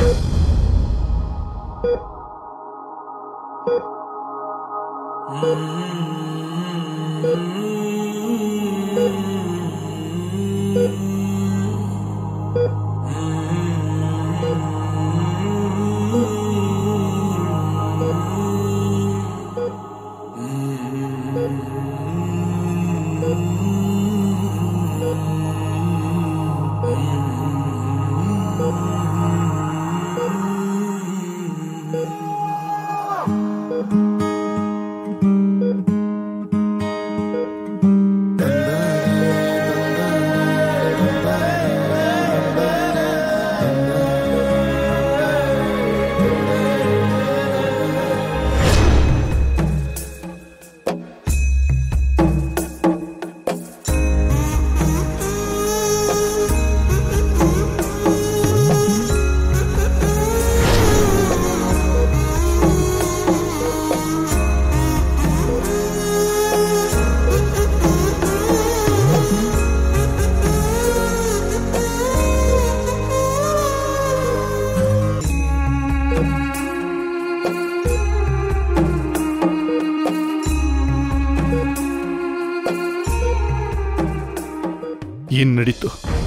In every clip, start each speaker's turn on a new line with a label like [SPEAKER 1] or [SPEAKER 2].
[SPEAKER 1] ಏನ್ ನಡೀತು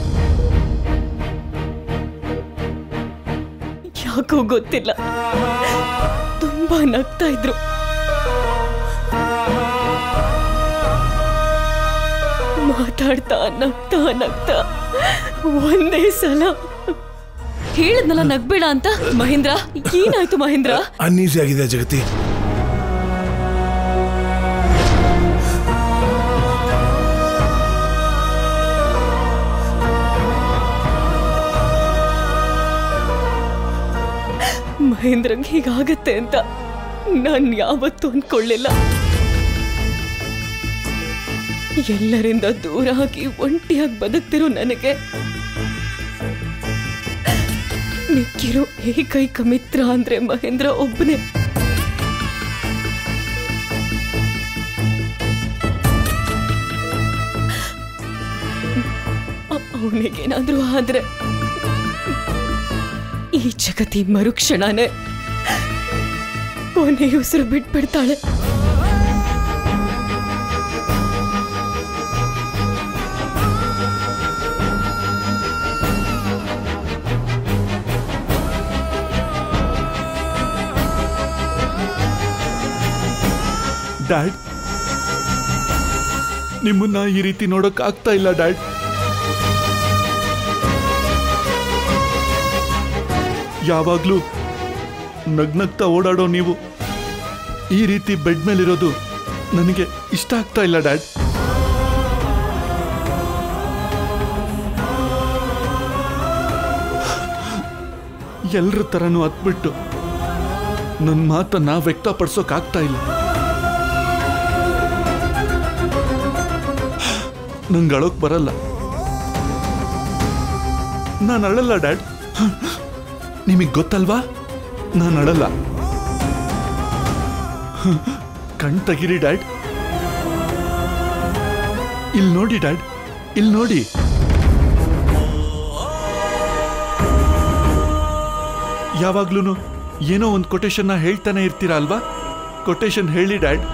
[SPEAKER 2] ಯಾಕೋ ಗೊತ್ತಿಲ್ಲ ತುಂಬಾ ನಗ್ತಾ ಇದ್ರು ಮಾತಾಡ್ತಾ ನಗ್ತಾ ನಗ್ತಾ ಒಂದೇ ಸಲ ಹೇಳಿದ್ನಲ್ಲ ನಗ್ಬೇಡ ಅಂತ ಮಹೇಂದ್ರ ಏನಾಯ್ತು ಮಹೇಂದ್ರ
[SPEAKER 3] ಅನ್ಈಸಿ ಆಗಿದೆ ಜಗತಿ
[SPEAKER 2] ಮಹೇಂದ್ರಂಗೆ ಹೀಗಾಗತ್ತೆ ಅಂತ ನಾನು ಯಾವತ್ತೂ ಅನ್ಕೊಳ್ಳಿಲ್ಲ ಎಲ್ಲರಿಂದ ದೂರ ಆಗಿ ಒಂಟಿಯಾಗಿ ಬದುಕ್ತಿರೋ ನನಗೆ ಮಿಕ್ಕಿರೋ ಏಕೈಕ ಮಿತ್ರ ಅಂದ್ರೆ ಮಹೇಂದ್ರ ಒಬ್ಬನೇ ಅವನಿಗೇನಾದ್ರೂ ಆದ್ರೆ ಈ ಜಗತಿ ಮರುಕ್ಷಣನೇ ಕೊನೆ ಉಸಿರು ಬಿಟ್ಬಿಡ್ತಾಳೆ
[SPEAKER 1] ಡ್ಯಾಡ್ ನಿಮ್ಮನ್ನ ಈ ರೀತಿ ನೋಡಕ್ ಆಗ್ತಾ ಇಲ್ಲ ಡ್ಯಾಡ್ ಯಾವಾಗ್ಲೂ ನಗ್ನಗ್ತಾ ಓಡಾಡೋ ನೀವು ಈ ರೀತಿ ಬೆಡ್ ಮೇಲಿರೋದು ನನಗೆ ಇಷ್ಟ ಆಗ್ತಾ ಇಲ್ಲ ಡ್ಯಾಡ್ ಎಲ್ರ ಥರನೂ ಹತ್ಬಿಟ್ಟು ನನ್ನ ಮಾತನ್ನ ವ್ಯಕ್ತಪಡಿಸೋಕ್ಕಾಗ್ತಾ ಇಲ್ಲ ನಂಗೆ ಅಳೋಕ್ ಬರಲ್ಲ ನಾನು ಅಳಲ್ಲ ಡ್ಯಾಡ್ ನಿಮಗೆ ಗೊತ್ತಲ್ವಾ ನಾನು ಅಳಲ್ಲ ಕಣ್ ತೆಗಿರಿ ಡ್ಯಾಡ್ ಇಲ್ಲಿ ನೋಡಿ ಡ್ಯಾಡ್ ಇಲ್ಲಿ ನೋಡಿ ಯಾವಾಗ್ಲೂ ಏನೋ ಒಂದು ಕೊಟೇಶನ್ನ ಹೇಳ್ತಾನೆ ಇರ್ತೀರಾ ಅಲ್ವಾ ಕೊಟೇಶನ್ ಹೇಳಿ ಡ್ಯಾಡ್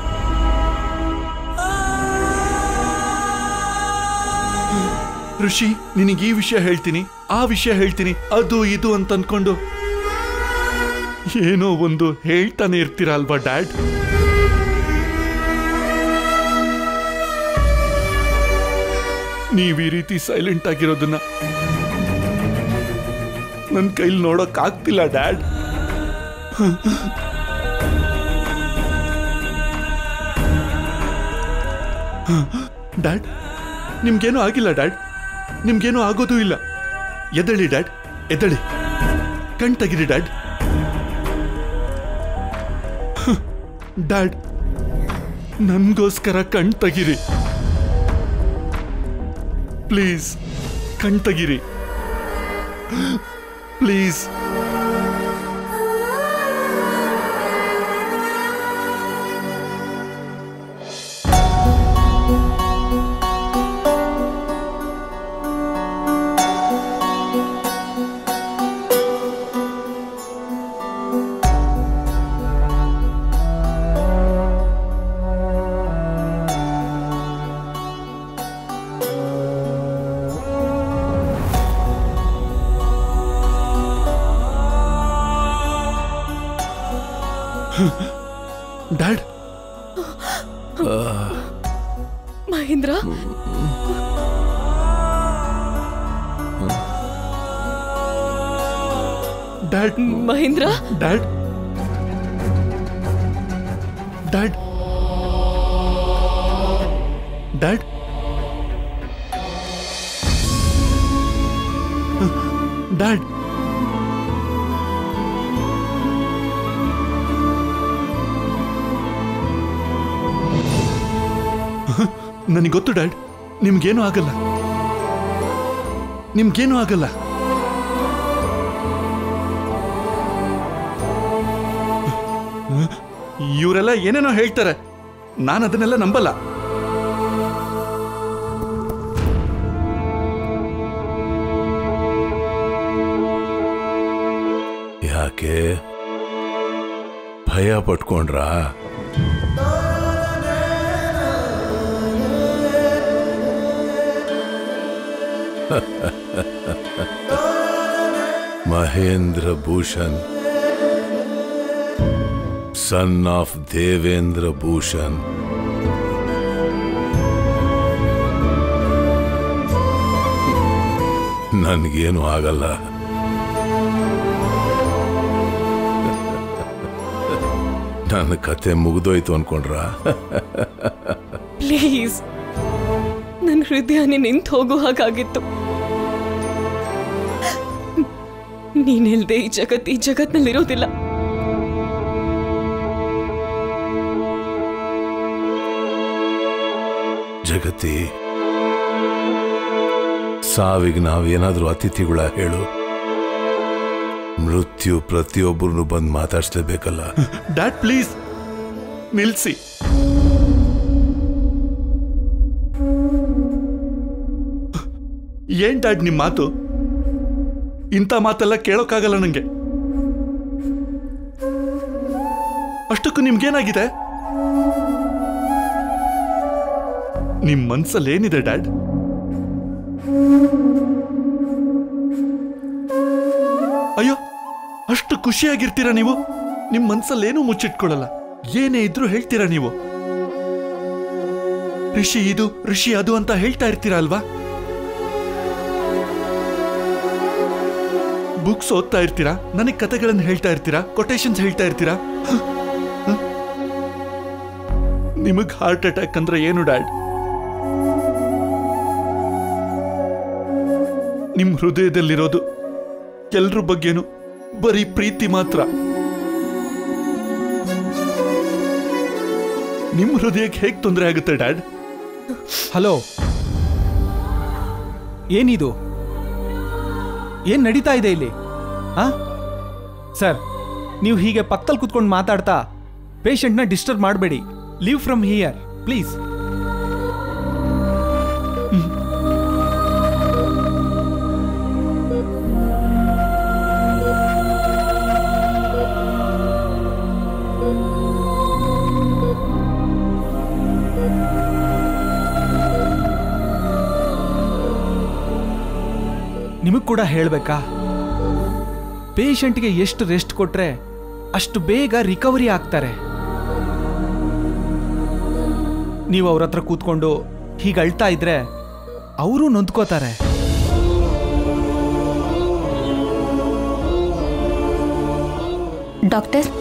[SPEAKER 1] ಋಷಿ ನಿನಗೆ ಈ ವಿಷಯ ಹೇಳ್ತೀನಿ ಆ ವಿಷಯ ಹೇಳ್ತೀನಿ ಅದು ಇದು ಅಂತ ಅನ್ಕೊಂಡು ಏನೋ ಒಂದು ಹೇಳ್ತಾನೆ ಇರ್ತೀರಾ ಅಲ್ವಾ ಡ್ಯಾಡ್ ನೀವ್ ಈ ರೀತಿ ಸೈಲೆಂಟ್ ಆಗಿರೋದನ್ನ ನನ್ನ ಕೈಲಿ ನೋಡಕ್ ಆಗ್ತಿಲ್ಲ ಡ್ಯಾಡ್ ಡ್ಯಾಡ್ ನಿಮ್ಗೇನೂ ಆಗಿಲ್ಲ ಡ್ಯಾಡ್ ನಿಮ್ಗೇನೂ ಆಗೋದೂ ಇಲ್ಲ ಎದಳಿ ಡ್ಯಾಡ್ ಎದಳಿ ಕಣ್ ತೆಗಿರಿ ಡ್ಯಾಡ್ ಡ್ಯಾಡ್ ನನ್ಗೋಸ್ಕರ ಕಣ್ ತೆಗಿರಿ ಪ್ಲೀಸ್ ಕಣ್ ತೆಗಿರಿ please dad
[SPEAKER 2] Mahendra
[SPEAKER 1] dad
[SPEAKER 2] Mahendra
[SPEAKER 1] dad dad dad dad ನನಗೆ ಗೊತ್ತು ಡ್ಯಾಡ್ ನಿಮ್ಗೇನು ಆಗಲ್ಲ ನಿಮ್ಗೇನು ಆಗಲ್ಲ ಇವರೆಲ್ಲ ಏನೇನೋ ಹೇಳ್ತಾರೆ ನಾನು ಅದನ್ನೆಲ್ಲ ನಂಬಲ್ಲ
[SPEAKER 3] ಯಾಕೆ ಭಯ ಪಟ್ಕೊಂಡ್ರಾ ಮಹೇಂದ್ರ ಭೂಷಣ್ ಸನ್ ಆಫ್ ದೇವೇಂದ್ರ ಭೂಷಣ್ ನನ್ಗೇನು ಆಗಲ್ಲ ನನ್ನ ಕತೆ ಮುಗ್ದೋಯ್ತು ಅನ್ಕೊಂಡ್ರ
[SPEAKER 2] ಪ್ಲೀಸ್ ನನ್ನ ಹೃದಯನೇ ನಿಂತು ಹೋಗೋ ಹಾಗಾಗಿತ್ತು ನೀನಿಲ್ದೆ ಈ ಜಗತ್ ಈ ಜಗತ್ನಲ್ಲಿರೋದಿಲ್ಲ
[SPEAKER 3] ಜಗತಿ ಸಾವಿಗೆ ನಾವೇನಾದ್ರೂ ಅತಿಥಿಗಳ ಹೇಳು ಮೃತ್ಯು ಪ್ರತಿಯೊಬ್ಬರನ್ನು ಬಂದು ಮಾತಾಡ್ಸ್ಲೇಬೇಕಲ್ಲ
[SPEAKER 1] ಡ್ಯಾಡ್ ಪ್ಲೀಸ್ ನಿಲ್ಸಿ ಏನ್ ಡ್ಯಾಡ್ ನಿಮ್ ಮಾತು ಇಂಥ ಮಾತೆಲ್ಲ ಕೇಳೋಕ್ಕಾಗಲ್ಲ ನಂಗೆ ಅಷ್ಟಕ್ಕೂ ನಿಮ್ಗೇನಾಗಿದೆ ನಿಮ್ ಮನ್ಸಲ್ಲಿ ಏನಿದೆ ಡ್ಯಾಡ್ ಅಯ್ಯೋ ಅಷ್ಟು ಖುಷಿಯಾಗಿರ್ತೀರಾ ನೀವು ನಿಮ್ ಮನ್ಸಲ್ಲೇನೂ ಮುಚ್ಚಿಟ್ಕೊಳ್ಳಲ್ಲ ಏನೇ ಇದ್ರೂ ಹೇಳ್ತೀರಾ ನೀವು ಋಷಿ ಇದು ಋಷಿ ಅದು ಅಂತ ಹೇಳ್ತಾ ಇರ್ತೀರಾ ಅಲ್ವಾ ಬುಕ್ಸ್ ಓದ್ತಾ ಇರ್ತೀರಾ ನನಗೆ ಕತೆಗಳನ್ನು ಹೇಳ್ತಾ ಇರ್ತೀರಾ ಕೊಟೇಶನ್ಸ್ ಹೇಳ್ತಾ ಇರ್ತೀರಾ ನಿಮಗ್ ಹಾರ್ಟ್ ಅಟ್ಯಾಕ್ ಅಂದ್ರೆ ಏನು ಡ್ಯಾಡ್ ನಿಮ್ ಹೃದಯದಲ್ಲಿರೋದು ಎಲ್ರ ಬಗ್ಗೆನು ಬರೀ ಪ್ರೀತಿ ಮಾತ್ರ ನಿಮ್ ಹೃದಯಕ್ಕೆ ಹೇಗ್ ತೊಂದರೆ ಆಗುತ್ತೆ ಡ್ಯಾಡ್
[SPEAKER 4] ಹಲೋ ಏನಿದು ಏನ್ ನಡೀತಾ ಇದೆ ಇಲ್ಲಿ ಆ ಸರ್ ನೀವು ಹೀಗೆ ಪಕ್ಕದಲ್ಲಿ ಕುತ್ಕೊಂಡು ಮಾತಾಡ್ತಾ ಪೇಷಂಟ್ನ ಡಿಸ್ಟರ್ಬ್ ಮಾಡಬೇಡಿ ಲೀವ್ ಫ್ರಮ್ ಹಿಯರ್ ಪ್ಲೀಸ್ ನಿಮಗೆ ಕೂಡ ಹೇಳಬೇಕಾ ಪೇಷಂಟ್ಗೆ ಎಷ್ಟು ರೆಸ್ಟ್ ಕೊಟ್ರೆ ಅಷ್ಟು ಬೇಗ ರಿಕವರಿ ಆಗ್ತಾರೆ ನೀವು ಅವ್ರ ಹತ್ರ ಕೂತ್ಕೊಂಡು ಹೀಗೆ ಅಳ್ತಾ ಇದ್ರೆ ಅವರು ನೊಂದ್ಕೋತಾರೆ
[SPEAKER 5] ಡಾಕ್ಟರ್